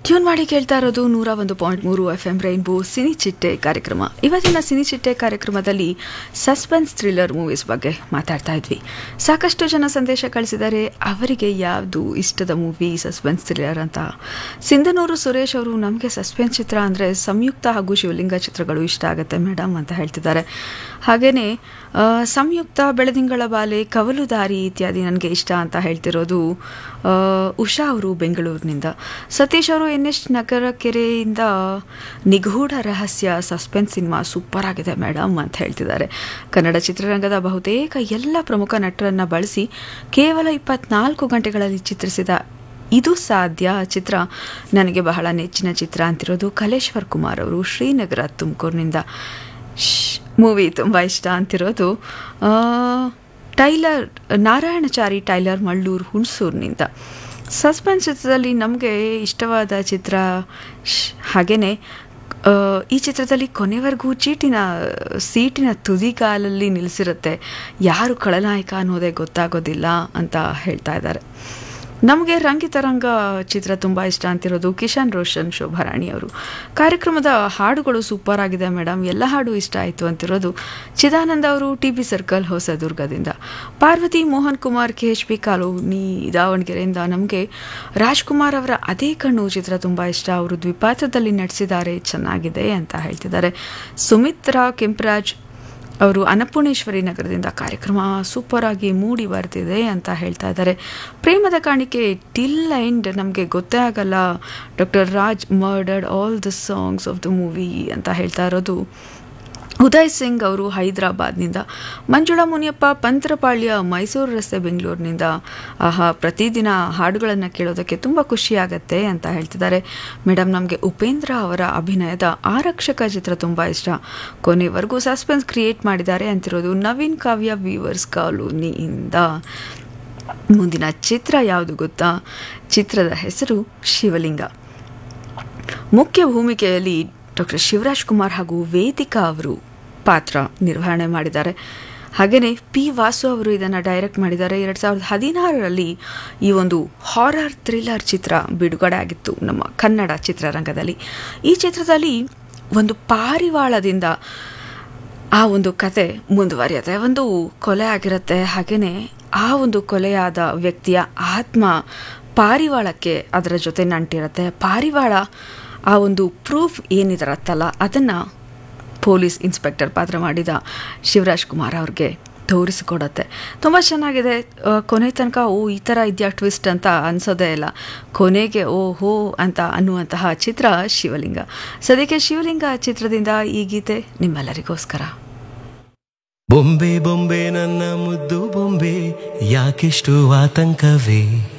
tune ಮಾಡಿ ಕೇಳ್ತಾ ಇರೋದು ನೂರ ಒಂದು ಪಾಯಿಂಟ್ ಮೂರು ಎಫ್ ಎಂ ರೈನ್ಬೋ ಸಿನಿ ಚಿಟ್ಟೆ ಕಾರ್ಯಕ್ರಮ ಇವತ್ತಿನ ಸಿನಿ ಚಿಟ್ಟೆ ಕಾರ್ಯಕ್ರಮದಲ್ಲಿ ಸಸ್ಪೆನ್ಸ್ ಥ್ರಿಲ್ಲರ್ ಮೂವೀಸ್ ಬಗ್ಗೆ ಮಾತಾಡ್ತಾ ಇದ್ವಿ ಸಾಕಷ್ಟು ಜನ ಸಂದೇಶ ಕಳಿಸಿದ್ದಾರೆ ಅವರಿಗೆ ಯಾವುದು ಇಷ್ಟದ ಮೂವಿ ಸಸ್ಪೆನ್ಸ್ ಥ್ರಿಲ್ಲರ್ ಅಂತ ಸಿಂಧನೂರು ಸುರೇಶ್ ಅವರು ನಮಗೆ ಸಸ್ಪೆನ್ಸ್ ಚಿತ್ರ ಅಂದರೆ ಸಂಯುಕ್ತ ಹಾಗೂ ಶಿವಲಿಂಗ ಚಿತ್ರಗಳು ಇಷ್ಟ ಆಗುತ್ತೆ ಮೇಡಮ್ ಅಂತ ಹೇಳ್ತಿದ್ದಾರೆ ಹಾಗೆಯೇ ಸಂಯುಕ್ತ ಬೆಳದಿಂಗಳ ಬಾಲೆ ಕವಲು ದಾರಿ ಇತ್ಯಾದಿ ನನಗೆ ಇಷ್ಟ ಅಂತ ಹೇಳ್ತಿರೋದು ಆ, ಉಷಾ ಅವರು ಬೆಂಗಳೂರಿನಿಂದ ಸತೀಶ್ ಅವರು ಎನ್ ಎಸ್ ನಗರ ಕೆರೆಯಿಂದ ನಿಗೂಢ ರಹಸ್ಯ ಸಸ್ಪೆನ್ಸ್ ಸಿನಿಮಾ ಸೂಪರ್ ಆಗಿದೆ ಮೇಡಮ್ ಅಂತ ಹೇಳ್ತಿದ್ದಾರೆ ಕನ್ನಡ ಚಿತ್ರರಂಗದ ಬಹುತೇಕ ಎಲ್ಲ ಪ್ರಮುಖ ನಟರನ್ನು ಬಳಸಿ ಕೇವಲ ಇಪ್ಪತ್ನಾಲ್ಕು ಗಂಟೆಗಳಲ್ಲಿ ಚಿತ್ರಿಸಿದ ಇದು ಸಾಧ್ಯ ಚಿತ್ರ ನನಗೆ ಬಹಳ ನೆಚ್ಚಿನ ಚಿತ್ರ ಅಂತಿರೋದು ಕಲೇಶ್ವರ್ ಕುಮಾರ್ ಅವರು ಶ್ರೀನಗರ ತುಮಕೂರಿನಿಂದ ಮೂವಿ ತುಂಬ ಇಷ್ಟ ಅಂತಿರೋದು ಆ, ಟೈಲರ್ ನಾರಾಯಣಚಾರಿ ಟೈಲರ್ ಮಳ್ಳೂರು ಹುಣಸೂರಿನಿಂದ ಸಸ್ಪೆನ್ಸ್ ಚಿತ್ರದಲ್ಲಿ ನಮಗೆ ಇಷ್ಟವಾದ ಚಿತ್ರ ಶ್- ಹಾಗೇನೆ ಆ, ಈ ಚಿತ್ರದಲ್ಲಿ ಕೊನೆವರೆಗೂ ಚೀಟಿನ ಸೀಟಿನ ತುದಿಗಾಲಲ್ಲಿ ನಿಲ್ಲಿಸಿರುತ್ತೆ ಯಾರು ಖಳನಾಯಕ ಅನ್ನೋದೇ ಗೊತ್ತಾಗೋದಿಲ್ಲ ಅಂತ ಹೇಳ್ತಾ ಇದ್ದಾರೆ ನಮಗೆ ರಂಗಿತರಂಗ ಚಿತ್ರ ತುಂಬ ಇಷ್ಟ ಅಂತಿರೋದು ಕಿಶನ್ ರೋಷನ್ ಶೋಭಾರಾಣಿ ಅವರು ಕಾರ್ಯಕ್ರಮದ ಹಾಡುಗಳು ಸೂಪರ್ ಆಗಿದೆ ಮೇಡಮ್ ಎಲ್ಲ ಹಾಡು ಇಷ್ಟ ಆಯಿತು ಅಂತಿರೋದು ಚಿದಾನಂದ ಅವರು ಟಿ ಬಿ ಸರ್ಕಲ್ ಹೊಸದುರ್ಗದಿಂದ Parvathi Mohan Kumar K H P colony ದಾವಣಗೆರೆಯಿಂದ ನಮಗೆ ರಾಜ್ಕುಮಾರ್ ಅವರ ಅದೇ ಕಣ್ಣು ಚಿತ್ರ ತುಂಬ ಇಷ್ಟ ಅವರು ದ್ವಿಪಾತ್ರದಲ್ಲಿ ನಟಿಸಿದ್ದಾರೆ ಚೆನ್ನಾಗಿದೆ ಅಂತ ಹೇಳ್ತಿದ್ದಾರೆ ಸುಮಿತ್ರಾ ಕೆಂಪರಾಜ್ ಅವರು ಅನ್ನಪೂರ್ಣೇಶ್ವರಿ ನಗರದಿಂದ ಕಾರ್ಯಕ್ರಮ ಸೂಪರ್ ಆಗಿ ಮೂಡಿ ಬರ್ತಿದೆ ಅಂತ ಹೇಳ್ತಾ ಇದ್ದಾರೆ ಪ್ರೇಮದ ಕಾಣಿಕೆ ಟಿಲ್ ಎಂಡ್ ನಮಗೆ ಗೊತ್ತೇ ಆಗಲ್ಲ doctor Raj murdered all the songs of the movie ಅಂತ ಹೇಳ್ತಾ ಇರೋದು ಉದಯ್ ಸಿಂಗ್ ಅವರು ಹೈದರಾಬಾದ್ನಿಂದ ಮಂಜುಳಾ ಮುನಿಯಪ್ಪ ಪಂತ್ರಪಾಳ್ಯ ಮೈಸೂರು ರಸ್ತೆ ಬೆಂಗಳೂರಿನಿಂದ ಆಹಾ ಪ್ರತಿದಿನ ಹಾಡುಗಳನ್ನು ಕೇಳೋದಕ್ಕೆ ತುಂಬ ಖುಷಿಯಾಗತ್ತೆ ಅಂತ ಹೇಳ್ತಿದ್ದಾರೆ ಮೇಡಮ್ ನಮಗೆ ಉಪೇಂದ್ರ ಅವರ ಅಭಿನಯದ ಆರಕ್ಷಕ ಚಿತ್ರ ತುಂಬ ಇಷ್ಟ ಕೊನೆವರೆಗೂ ಸಸ್ಪೆನ್ಸ್ ಕ್ರಿಯೇಟ್ ಮಾಡಿದ್ದಾರೆ ಅಂತಿರೋದು ನವೀನ್ ಕಾವ್ಯ ವೀವರ್ಸ್ ಕಾಲೋನಿಯಿಂದ ಮುಂದಿನ ಚಿತ್ರ ಯಾವುದು ಗೊತ್ತಾ ಚಿತ್ರದ ಹೆಸರು ಶಿವಲಿಂಗ ಮುಖ್ಯ ಭೂಮಿಕೆಯಲ್ಲಿ ಡಾಕ್ಟರ್ ಶಿವರಾಜ್ ಕುಮಾರ್ ಹಾಗೂ ವೇದಿಕಾ ಅವರು ಪಾತ್ರ ನಿರ್ವಹಣೆ ಮಾಡಿದ್ದಾರೆ ಹಾಗೆಯೇ ಪಿ ವಾಸು ಅವರು ಇದನ್ನು ಡೈರೆಕ್ಟ್ ಮಾಡಿದ್ದಾರೆ ಎರಡು ಸಾವಿರದ ಹದಿನಾರರಲ್ಲಿ ಈ ಒಂದು ಹಾರರ್ ಥ್ರಿಲ್ಲರ್ ಚಿತ್ರ ಬಿಡುಗಡೆ ಆಗಿತ್ತು ನಮ್ಮ ಕನ್ನಡ ಚಿತ್ರರಂಗದಲ್ಲಿ ಈ ಚಿತ್ರದಲ್ಲಿ ಒಂದು ಪಾರಿವಾಳದಿಂದ ಆ ಒಂದು ಕತೆ ಮುಂದುವರಿಯುತ್ತೆ ಒಂದು ಕೊಲೆ ಆಗಿರುತ್ತೆ ಹಾಗೆಯೇ ಆ ಒಂದು ಕೊಲೆಯಾದ ವ್ಯಕ್ತಿಯ ಆತ್ಮ ಪಾರಿವಾಳಕ್ಕೆ ಅದರ ಜೊತೆ ನಂಟಿರುತ್ತೆ ಪಾರಿವಾಳ ಆ ಒಂದು ಪ್ರೂಫ್ ಏನಿದಿರತ್ತಲ್ಲ ಅದನ್ನು ಪೊಲೀಸ್ ಇನ್ಸ್ಪೆಕ್ಟರ್ ಪಾತ್ರ ಮಾಡಿದ ಶಿವರಾಜ್ ಕುಮಾರ್ ಅವ್ರಿಗೆ ತೋರಿಸಿಕೊಡತ್ತೆ ತುಂಬ ಚೆನ್ನಾಗಿದೆ ಆ, ಕೊನೆ ತನಕ ಓ ಈ ಥರ ಇದೆಯಾ ಟ್ವಿಸ್ಟ್ ಅಂತ ಅನ್ಸೋದೇ ಇಲ್ಲ ಕೊನೆಗೆ ಓ ಹೋ ಅಂತ ಅನ್ನುವಂತಹ ಚಿತ್ರ ಶಿವಲಿಂಗ ಸದ್ಯಕ್ಕೆ ಶಿವಲಿಂಗ ಚಿತ್ರದಿಂದ ಈ ಗೀತೆ ನಿಮ್ಮೆಲ್ಲರಿಗೋಸ್ಕರ ಬೊಂಬೆ ಬೊಂಬೆ ನನ್ನ ಮುದ್ದು ಬೊಂಬೆ ಯಾಕೆಷ್ಟು ಆತಂಕವೇ